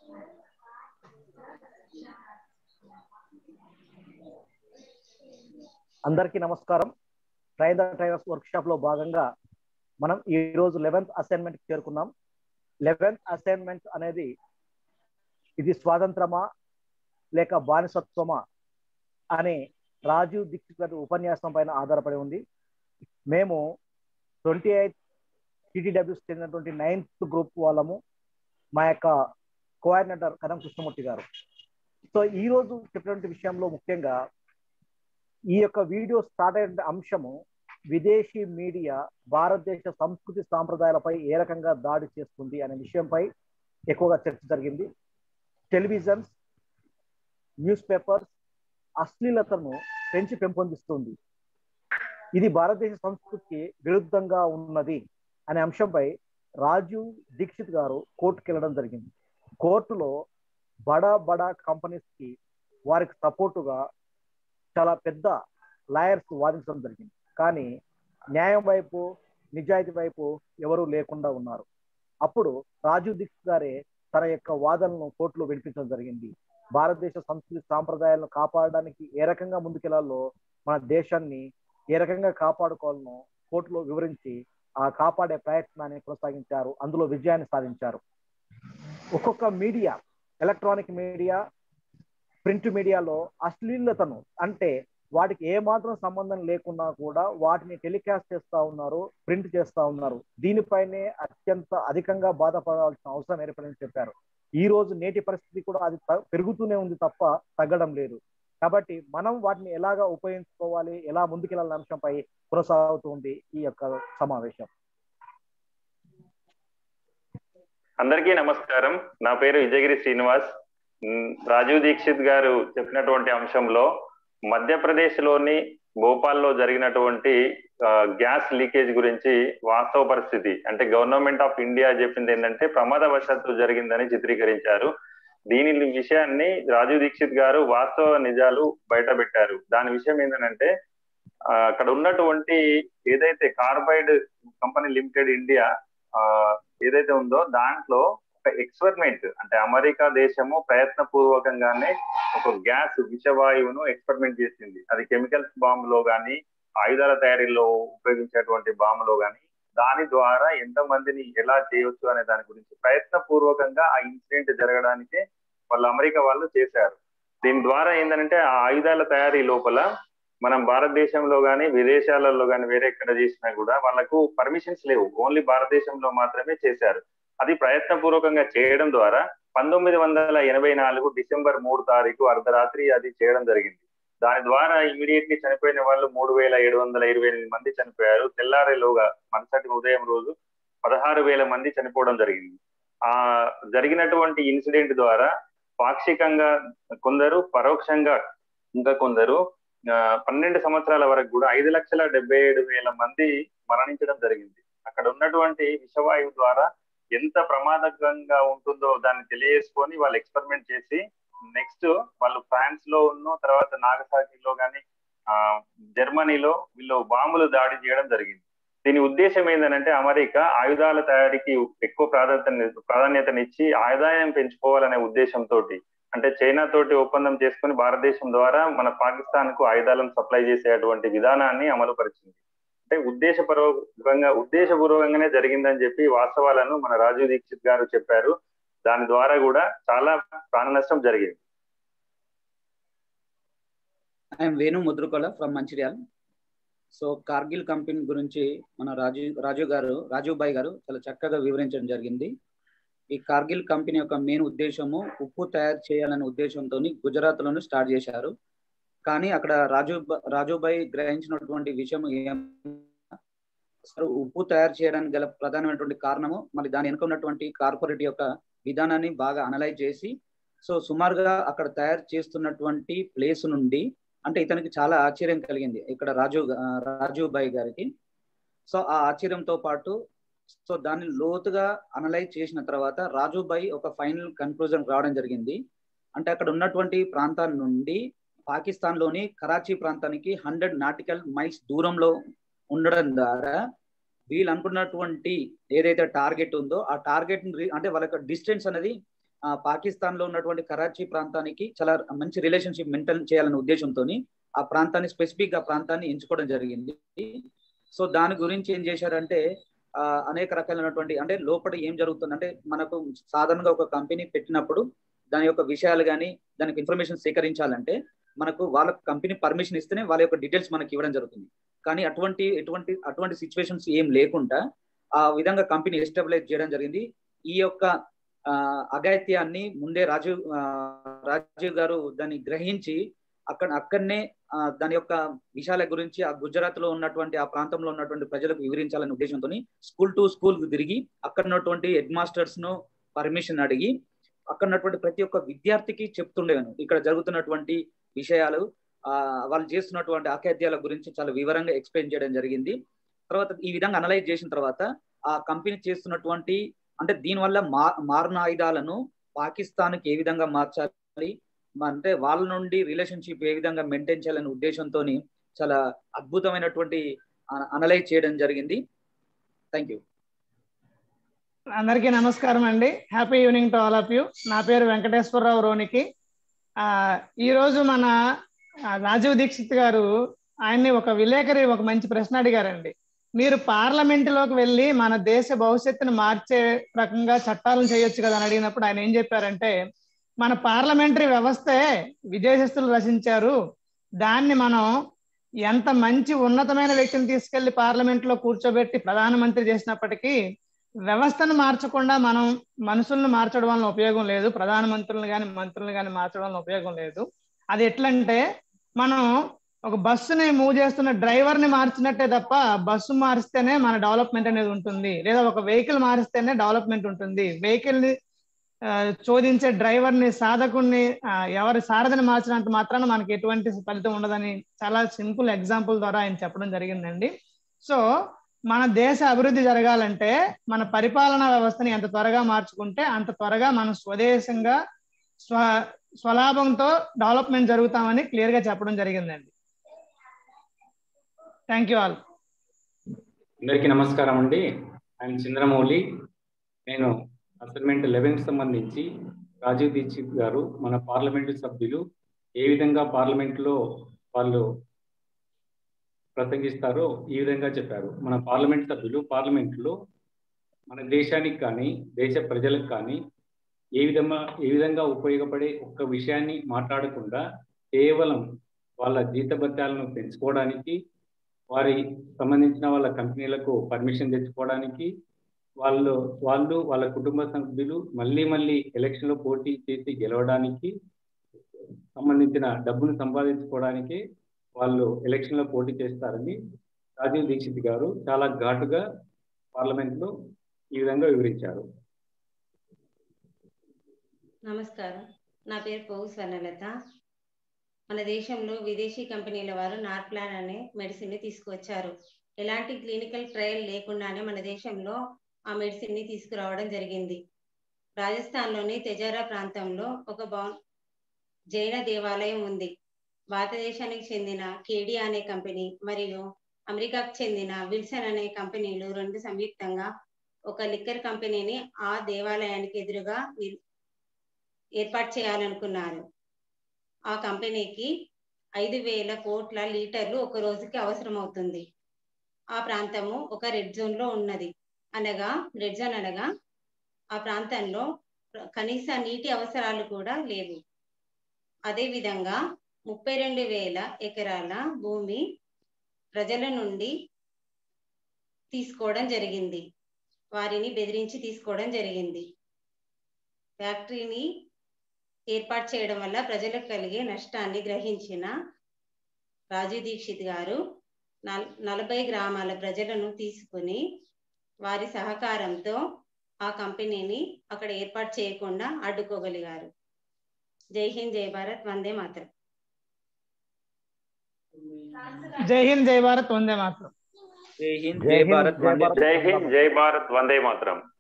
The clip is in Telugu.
అందరికీ నమస్కారం train the trainers workshop లో భాగంగా మనం ఈ రోజు లెవెన్త్ అసైన్మెంట్ చేరుకున్నాం లెవెన్త్ అసైన్మెంట్ అనేది ఇది స్వాతంత్రమా లేక బానిసత్వమా అనే రాజీవ్ దీక్షిత్ గారి ఉపన్యాసం పైన ఆధారపడి ఉంది మేము ట్వంటీ ఎయిత్ టీటీడబ్ల్యూస్ చెందినటువంటి నైన్త్ గ్రూప్ వాళ్ళము మా యొక్క కోఆర్డినేటర్ కదం కృష్ణమూర్తి గారు సో ఈ రోజు చెప్పినటువంటి విషయంలో ముఖ్యంగా ఈ యొక్క వీడియో స్టార్ట్ అయిన అంశము విదేశీ మీడియా భారతదేశ సంస్కృతి సాంప్రదాయాలపై ఏ రకంగా దాడి చేస్తుంది అనే విషయంపై ఎక్కువగా చర్చ జరిగింది టెలివిజన్స్ న్యూస్ పేపర్స్ అశ్లీలతను పెంచి పెంపొందిస్తుంది ఇది భారతదేశ సంస్కృతికి విరుద్ధంగా ఉన్నది అనే అంశంపై రాజీవ్ దీక్షిత్ గారు కోర్టుకు వెళ్ళడం జరిగింది కోర్టులో బడా బడా కంపెనీస్ కి వారికి సపోర్టుగా చాలా పెద్ద లాయర్స్ వాదించడం జరిగింది కానీ న్యాయం వైపు నిజాయితీ వైపు ఎవరూ లేకుండా ఉన్నారు అప్పుడు రాజీవ్ దీక్షిత్ గారే తన యొక్క వాదనలను కోర్టులో వినిపించడం జరిగింది భారతదేశ సంస్కృతి సాంప్రదాయాలను కాపాడడానికి ఏ రకంగా ముందుకెళ్లాలో మన దేశాన్ని ఏ రకంగా కాపాడుకోవాలనో కోర్టులో వివరించి ఆ కాపాడే ప్రయత్నాన్ని కొనసాగించారు అందులో విజయాన్ని సాధించారు ఒక్కొక్క మీడియా ఎలక్ట్రానిక్ మీడియా ప్రింట్ మీడియాలో అశ్లీలతను అంటే వాటికి ఏ మాత్రం సంబంధం లేకున్నా కూడా వాటిని టెలికాస్ట్ చేస్తా ఉన్నారు ప్రింట్ చేస్తా ఉన్నారు దీనిపైనే అత్యంత అధికంగా బాధపడాల్సిన అవసరం ఏర్పడిందని చెప్పారు ఈ రోజు నేటి పరిస్థితి కూడా అది పెరుగుతూనే ఉంది తప్ప తగ్గడం లేదు కాబట్టి మనం వాటిని ఎలాగా ఉపయోగించుకోవాలి ఎలా ముందుకెళ్లాలనే అంశంపై కొనసాగుతుంది ఈ యొక్క సమావేశం అందరికీ నమస్కారం నా పేరు విజయగిరి శ్రీనివాస్ రాజీవ్ దీక్షిత్ గారు చెప్పినటువంటి అంశంలో మధ్యప్రదేశ్ లోని భోపాల్లో జరిగినటువంటి గ్యాస్ లీకేజ్ గురించి వాస్తవ పరిస్థితి అంటే గవర్నమెంట్ ఆఫ్ ఇండియా చెప్పింది ఏంటంటే ప్రమాదవశాత్తు జరిగిందని చిత్రీకరించారు దీని విషయాన్ని రాజీవ్ దీక్షిత్ గారు వాస్తవ నిజాలు బయట పెట్టారు దాని విషయం ఏంటంటే అక్కడ ఉన్నటువంటి ఏదైతే కార్బైడ్ కంపెనీ లిమిటెడ్ ఇండియా ఏదైతే ఉందో దాంట్లో ఒక ఎక్స్పెరిమెంట్ అంటే అమెరికా దేశము ప్రయత్న పూర్వకంగానే ఒక గ్యాస్ విషవాయువును ఎక్స్పెరిమెంట్ చేసింది అది కెమికల్స్ బాంబులో కానీ ఆయుధాల తయారీలో ఉపయోగించేటువంటి బాంబులో కానీ దాని ద్వారా ఎంత మందిని ఎలా చేయొచ్చు అనే దాని గురించి ప్రయత్న పూర్వకంగా ఆ ఇన్సిడెంట్ జరగడానికి వాళ్ళు అమెరికా వాళ్ళు చేశారు దీని ద్వారా ఏంటంటే ఆ ఆయుధాల తయారీ లోపల మనం భారతదేశంలో కానీ విదేశాలలో కానీ వేరే ఎక్కడ చేసినా కూడా వాళ్ళకు పర్మిషన్స్ లేవు ఓన్లీ భారతదేశంలో మాత్రమే చేశారు అది ప్రయత్నపూర్వకంగా చేయడం ద్వారా పంతొమ్మిది వందల ఎనభై నాలుగు డిసెంబర్ మూడు తారీఖు అర్ధరాత్రి అది చేయడం జరిగింది దాని ద్వారా ఇమీడియట్లీ చనిపోయిన వాళ్ళు మూడు వేల ఏడు వందల ఇరవై ఎనిమిది మంది చనిపోయారు తెల్లారేలోగా మరుసటి ఉదయం రోజు పదహారు వేల మంది చనిపోవడం జరిగింది ఆ జరిగినటువంటి ఇన్సిడెంట్ ద్వారా పాక్షికంగా కొందరు పరోక్షంగా ఇంకా కొందరు పన్నెండు సంవత్సరాల వరకు కూడా ఐదు లక్షల డెబ్బై ఏడు వేల మంది మరణించడం జరిగింది అక్కడ ఉన్నటువంటి విషవాయువు ద్వారా ఎంత ప్రమాదకంగా ఉంటుందో దాన్ని తెలియజేసుకొని వాళ్ళు ఎక్స్పెరిమెంట్ చేసి నెక్స్ట్ వాళ్ళు ఫ్రాన్స్ లో ఉన్న తర్వాత నాగసాకిలో కానీ ఆ జర్మనీలో వీళ్ళు బాంబులు దాడి చేయడం జరిగింది దీని ఉద్దేశం ఏంటంటే అమెరికా ఆయుధాల తయారీకి ఎక్కువ ప్రాధాన్యత ప్రాధాన్యతనిచ్చి ఆదాయం పెంచుకోవాలనే ఉద్దేశంతో అంటే చైనా తోటి ఒప్పందం చేసుకుని భారతదేశం ద్వారా మన పాకిస్తాన్ కు ఆయుధాలను సప్లై చేసేటువంటి విధానాన్ని అమలుపరిచింది అంటే ఉద్దేశపూర్వకంగా ఉద్దేశపూర్వకంగానే జరిగిందని చెప్పి వాస్తవాలను మన రాజీవ్ దీక్షిత్ గారు చెప్పారు దాని ద్వారా కూడా చాలా ప్రాణ నష్టం జరిగింది I'm Venu Mudrakola from Mancherial so Kargil company గురించి మన రాజు రాజు గారు రాజీవ్ బాయ్ గారు చాలా చక్కగా వివరించడం జరిగింది ఈ కార్గిల్ కంపెనీ యొక్క మెయిన్ ఉద్దేశము ఉప్పు తయారు చేయాలనే ఉద్దేశంతో గుజరాత్లోనే స్టార్ట్ చేశారు కానీ అక్కడ రాజు రాజుబాయ్ గ్రహించినటువంటి విషయం ఉప్పు తయారు చేయడానికి గల ప్రధానమైనటువంటి కారణము మరి దాని వెనుక ఉన్నటువంటి కార్పొరేట్ యొక్క విధానాన్ని బాగా అనలైజ్ చేసి సో సుమారుగా అక్కడ తయారు చేస్తున్నటువంటి ప్లేస్ నుండి అంటే ఇతనికి చాలా ఆశ్చర్యం కలిగింది ఇక్కడ రాజు రాజు బాయ్ గారికి సో ఆ ఆశ్చర్యంతో పాటు సో దాన్ని లోతుగా అనలైజ్ చేసిన తర్వాత రాజుబాయి ఒక ఫైనల్ కన్క్లూజన్ రావడం జరిగింది అంటే అక్కడ ఉన్నటువంటి ప్రాంతాల నుండి పాకిస్తాన్ లోని కరాచీ ప్రాంతానికి హండ్రెడ్ నాటికల్ మైల్స్ దూరంలో ఉండడం ద్వారా వీళ్ళు అనుకున్నటువంటి ఏదైతే టార్గెట్ ఉందో ఆ టార్గెట్ అంటే వాళ్ళ డిస్టెన్స్ అనేది పాకిస్తాన్ లో ఉన్నటువంటి కరాచీ ప్రాంతానికి చాలా మంచి రిలేషన్షిప్ మెయింటైన్ చేయాలనే ఉద్దేశంతో ఆ ప్రాంతాన్ని స్పెసిఫిక్ ఆ ప్రాంతాన్ని ఎంచుకోవడం జరిగింది సో దాని గురించి ఏం చేశారంటే ఆ అనేక రకాలైనటువంటి అంటే లోపల ఏం జరుగుతుంది అంటే మనకు సాధారణంగా ఒక కంపెనీ పెట్టినప్పుడు దాని యొక్క విషయాలు కానీ దానికి ఇన్ఫర్మేషన్ సేకరించాలంటే మనకు వాళ్ళ కంపెనీ పర్మిషన్ ఇస్తేనే వాళ్ళ యొక్క డీటెయిల్స్ మనకి ఇవ్వడం జరుగుతుంది కానీ అటువంటి ఎటువంటి అటువంటి సిచ్యువేషన్స్ ఏం లేకుండా ఆ విధంగా కంపెనీ ఎస్టాబ్లిష్ చేయడం జరిగింది ఈ యొక్క అఘాయిత్యాన్ని ముందే రాజీవ్ రాజీవ్ గారు దాన్ని గ్రహించి అక్కడ అక్కడనే దాని యొక్క విషయాల గురించి ఆ గుజరాత్ లో ఉన్నటువంటి ఆ ప్రాంతంలో ఉన్నటువంటి ప్రజలకు వివరించాలనే ఉద్దేశంతో స్కూల్ టు స్కూల్ తిరిగి అక్కడ ఉన్నటువంటి హెడ్ మాస్టర్స్ ను పర్మిషన్ అడిగి అక్కడ ఉన్నటువంటి ప్రతి ఒక్క విద్యార్థికి చెప్తుండేవాను ఇక్కడ జరుగుతున్నటువంటి విషయాలు ఆ వాళ్ళు చేస్తున్నటువంటి అఖాద్యాల గురించి చాలా వివరంగా ఎక్స్ప్లెయిన్ చేయడం జరిగింది తర్వాత ఈ విధంగా అనలైజ్ చేసిన తర్వాత ఆ కంపెనీ చేస్తున్నటువంటి అంటే దీనివల్ల మా మారణ ఆయుధాలను పాకిస్తాన్కి ఏ విధంగా మార్చాలి అంటే వాళ్ళ నుండి రిలేషన్షిప్ ఏ విధంగా మెయింటైన్ చేయాలనే ఉద్దేశంతో చాలా అద్భుతమైనటువంటి అనలైజ్ చేయడం జరిగింది థ్యాంక్ యూ అందరికీ నమస్కారం అండి happy evening to all of you నా పేరు వెంకటేశ్వరరావు రోనికి ఈరోజు మన రాజీవ్ దీక్షిత్ గారు ఆయన్ని ఒక విలేకరి ఒక మంచి ప్రశ్న అడిగారండి మీరు పార్లమెంటులోకి వెళ్ళి మన దేశ భవిష్యత్తును మార్చే రకంగా చట్టాలను చేయొచ్చు కదా అని అడిగినప్పుడు ఆయన ఏం చెప్పారంటే మన పార్లమెంటరీ వ్యవస్థే విదేశస్తులు రచించారు దాన్ని మనం ఎంత మంచి ఉన్నతమైన వ్యక్తిని తీసుకెళ్లి పార్లమెంట్ లో కూర్చోబెట్టి ప్రధానమంత్రి చేసినప్పటికీ వ్యవస్థను మార్చకుండా మనం మనుషులను మార్చడం వలన ఉపయోగం లేదు ప్రధానమంత్రులను కానీ మంత్రులను కానీ మార్చడం వలన ఉపయోగం లేదు అది ఎట్లంటే మనం ఒక బస్సుని మూవ్ చేస్తున్న డ్రైవర్ని మార్చినట్టే తప్ప బస్సు మారిస్తేనే మన డెవలప్మెంట్ అనేది ఉంటుంది లేదా ఒక వెహికల్ మారిస్తేనే డెవలప్మెంట్ ఉంటుంది వెహికల్ ని చోదించే డ్రైవర్ ని సాధకుడిని ఎవరి సారథిని మార్చినంత మాత్రాన మనకి ఎటువంటి ఫలితం ఉండదని చాలా సింపుల్ ఎగ్జాంపుల్ ద్వారా ఆయన చెప్పడం జరిగిందండి సో మన దేశ అభివృద్ధి జరగాలంటే మన పరిపాలనా వ్యవస్థని ఎంత త్వరగా మార్చుకుంటే అంత త్వరగా మనం స్వదేశంగా స్వ స్వలాభంతో డెవలప్మెంట్ జరుగుతామని క్లియర్ గా చెప్పడం జరిగిందండి థ్యాంక్ యూ ఆల్ అందరికీ నమస్కారం అండి ఆయన చంద్రమౌళి నేను అసైన్మెంట్ లెవెన్త్ సంబంధించి రాజీవ్ దీక్షిత్ గారు మన పార్లమెంటు సభ్యులు ఏ విధంగా పార్లమెంట్లో వాళ్ళు ప్రసంగిస్తారో ఈ విధంగా చెప్పారు మన పార్లమెంట్ సభ్యులు పార్లమెంట్లో మన దేశానికి కానీ దేశ ప్రజలకు కానీ ఏ విధంగా ఏ విధంగా ఉపయోగపడే ఒక్క విషయాన్ని మాట్లాడకుండా కేవలం వాళ్ళ జీతభత్యాలను పెంచుకోవడానికి వారి సంబంధించిన వాళ్ళ కంపెనీలకు పర్మిషన్ తెచ్చుకోవడానికి వాళ్ళు వాళ్ళు వాళ్ళ కుటుంబ సభ్యులు మళ్ళీ మళ్ళీ ఎలక్షన్లో పోటీ చేసి గెలవడానికి సంబంధించిన డబ్బును సంపాదించుకోవడానికి వాళ్ళు ఎలక్షన్లో పోటీ చేస్తారని రాజీవ్ దీక్షిత్ గారు చాలా ఘాటుగా పార్లమెంట్లో ఈ విధంగా వివరించారు నమస్కారం నా పేరు పోగు స్వర్ణలత మన దేశంలో విదేశీ కంపెనీల వారు నార్ప్లాన్ అనే మెడిసిన్ ని తీసుకువచ్చారు ఎలాంటి క్లినికల్ ట్రయల్ లేకుండానే మన దేశంలో ఆ మెడిసిన్ ని తీసుకురావడం జరిగింది రాజస్థాన్ లోని తెజారా ప్రాంతంలో ఒక బా జైన దేవాలయం ఉంది భారతదేశానికి చెందిన కేడి అనే కంపెనీ మరియు అమెరికాకు చెందిన విల్సన్ అనే కంపెనీలు రెండు సంయుక్తంగా ఒక లిక్కర్ కంపెనీని ఆ దేవాలయానికి ఎదురుగా ఏర్పాటు చేయాలనుకున్నారు ఆ కంపెనీకి ఐదు వేల కోట్ల లీటర్లు ఒక రోజుకి అవసరం అవుతుంది ఆ ప్రాంతము ఒక రెడ్ జోన్ లో ఉన్నది అనగా రెడ్ జోన్ అనగా ఆ ప్రాంతంలో కనీస నీటి అవసరాలు కూడా లేవు అదే విధంగా ముప్పై రెండు వేల ఎకరాల భూమి ప్రజల నుండి తీసుకోవడం జరిగింది వారిని బెదిరించి తీసుకోవడం జరిగింది ఫ్యాక్టరీని ఏర్పాటు చేయడం వల్ల ప్రజలకు కలిగే నష్టాన్ని గ్రహించిన రాజీవ్ దీక్షిత్ గారు నలభై గ్రామాల ప్రజలను తీసుకుని వారి సహకారంతో ఆ కంపెనీని అక్కడ ఏర్పాటు చేయకుండా అడ్డుకోగలిగారు జై హింద్ జై భారత్ వందే మాత్రం జై హింద్ జై భారత్ వందే మాత్రం జై హింద్ జై భారత్ జై హింద్ జై భారత్ వందే మాత్రం